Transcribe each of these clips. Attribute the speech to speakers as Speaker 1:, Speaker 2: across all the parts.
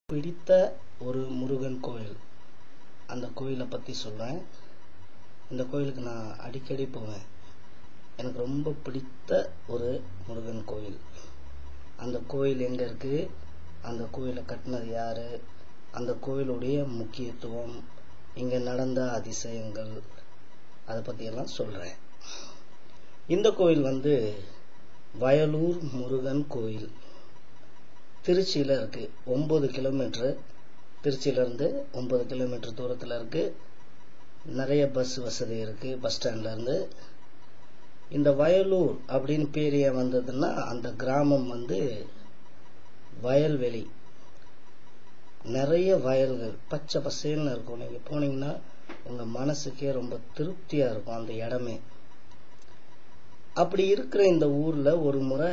Speaker 1: பிடித்த ஒரு முருகன் கோயில் அந்த கோயிலை பற்றி சொல்கிறேன் இந்த கோயிலுக்கு நான் அடிக்கடி போவேன் எனக்கு ரொம்ப பிடித்த ஒரு முருகன் கோயில் அந்த கோயில் எங்கே இருக்குது அந்த கோயிலை கட்டினது யார் அந்த கோயிலுடைய முக்கியத்துவம் இங்கே நடந்த அதிசயங்கள் அதை பற்றியெல்லாம் சொல்கிறேன் இந்த கோயில் வந்து வயலூர் முருகன் கோயில் திருச்சியில் இருக்குது ஒம்பது கிலோமீட்ரு திருச்சியிலேருந்து ஒம்பது கிலோமீட்டர் தூரத்தில் இருக்குது நிறைய பஸ் வசதி இருக்குது பஸ் ஸ்டாண்ட்லேருந்து இந்த வயலூர் அப்படின்னு பேர் ஏன் வந்ததுன்னா அந்த கிராமம் வந்து வயல்வெளி நிறைய வயல்கள் பச்சை பசேல்னு இருக்கும் நீங்கள் போனீங்கன்னா உங்கள் மனசுக்கே ரொம்ப திருப்தியாக இருக்கும் அந்த இடமே அப்படி இருக்கிற இந்த ஊரில் ஒரு முறை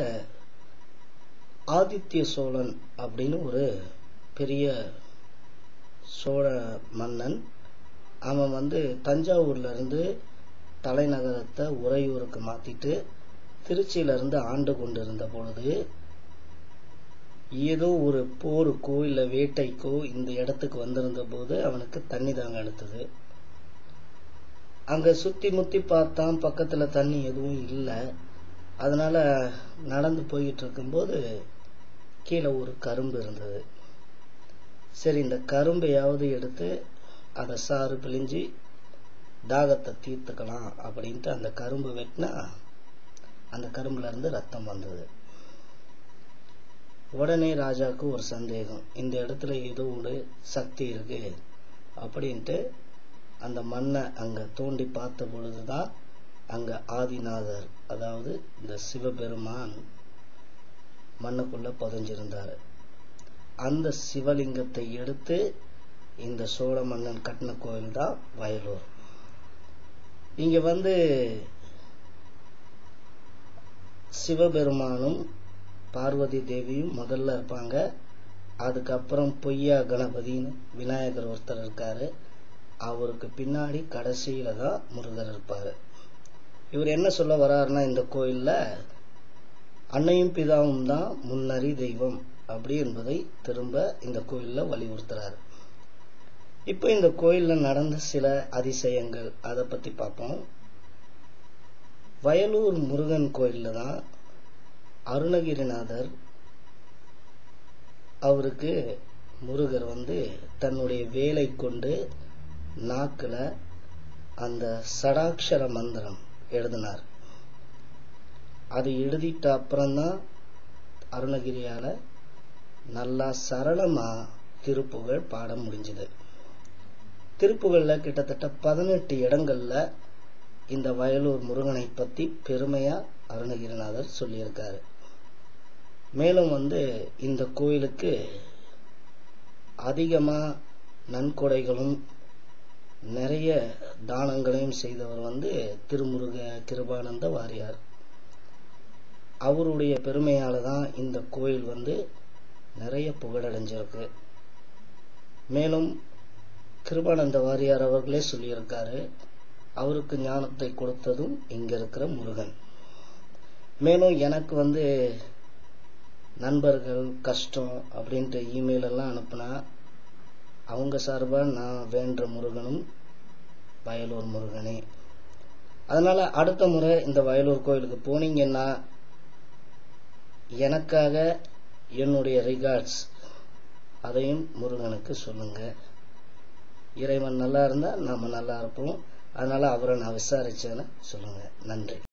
Speaker 1: ஆதித்ய சோழன் அப்படின்னு ஒரு பெரிய சோழ மன்னன் அவன் வந்து தஞ்சாவூர்ல இருந்து தலைநகரத்தை உறையூருக்கு மாத்திட்டு திருச்சியில இருந்து ஆண்டு கொண்டிருந்த பொழுது ஏதோ ஒரு போருக்கோ இல்லை வேட்டைக்கோ இந்த இடத்துக்கு வந்திருந்த போது அவனுக்கு தண்ணி தாங்க எடுத்தது அங்க சுத்தி முத்தி பார்த்தான் பக்கத்துல தண்ணி எதுவும் இல்லை அதனால நடந்து போய்கிட்டு இருக்கும்போது கீழே ஒரு கரும்பு இருந்தது சரி இந்த கரும்பையாவது எடுத்து அதை சாறு பிழிஞ்சு தாகத்தை தீர்த்துக்கலாம் அப்படின்ட்டு அந்த கரும்பு வெட்டினா அந்த கரும்புல இருந்து ரத்தம் வந்தது உடனே ராஜாவுக்கு ஒரு சந்தேகம் இந்த இடத்துல ஏதோ ஒரு சக்தி இருக்கு அப்படின்ட்டு அந்த மண்ணை அங்க தோண்டி பார்த்த பொழுதுதான் அங்க ஆதிநாதர் அதாவது இந்த சிவபெருமான் மண்ணுக்குள்ள புதைஞ்சிருந்தார் அந்த சிவலிங்கத்தை எடுத்து இந்த சோழ மன்னன் கட்டின கோயில் தான் வயலூர் இங்க வந்து சிவபெருமானும் பார்வதி தேவியும் முதல்ல இருப்பாங்க அதுக்கப்புறம் பொய்யா கணபதின்னு விநாயகர் ஒருத்தர் இருக்காரு அவருக்கு பின்னாடி கடைசியில தான் முருகர் இருப்பாரு இவர் என்ன சொல்ல வர்றாருன்னா இந்த கோயில்ல அன்னையும் பிதாவும் தான் முன்னறி தெய்வம் அப்படி என்பதை திரும்ப இந்த கோயில்ல வலியுறுத்துறாரு இப்போ இந்த கோயில்ல நடந்த சில அதிசயங்கள் அதை பத்தி பார்ப்போம் வயலூர் முருகன் கோயில்ல தான் அருணகிரிநாதர் அவருக்கு முருகர் வந்து தன்னுடைய வேலை கொண்டு நாக்குல அந்த சடாட்சர மந்திரம் எழுதினார் அது எழுதிட்ட அப்புறம்தான் அருணகிரியால நல்லா சரளமா திருப்புகழ் பாட முடிஞ்சது திருப்புகழ்ல கிட்டத்தட்ட பதினெட்டு இடங்கள்ல இந்த வயலூர் முருகனை பத்தி பெருமையா அருணகிரிநாதர் சொல்லியிருக்காரு மேலும் வந்து இந்த கோயிலுக்கு அதிகமா நன்கொடைகளும் நிறைய தானங்களையும் செய்தவர் வந்து திருமுருக கிருபானந்த வாரியார் அவருடைய பெருமையால தான் இந்த கோயில் வந்து நிறைய புகழடைஞ்சிருக்கு மேலும் கிருபானந்த வாரியார் அவர்களே சொல்லியிருக்காரு அவருக்கு ஞானத்தை கொடுத்ததும் இங்க இருக்கிற முருகன் மேலும் எனக்கு வந்து நண்பர்கள் கஷ்டம் அப்படின்ட்டு இமெயில் எல்லாம் அனுப்புனா அவங்க சார்பாக நான் வேண்ட முருகனும் வயலூர் முருகனே அதனால அடுத்த முறை இந்த வயலூர் கோயிலுக்கு போனீங்கன்னா எனக்காக என்னுடைய ரிகார்ட்ஸ் அதையும் முருகனுக்கு சொல்லுங்க இறைவன் நல்லா இருந்தா நாம நல்லா இருப்போம் அதனால அவரை நான் விசாரிச்சேன்னு சொல்லுங்க நன்றி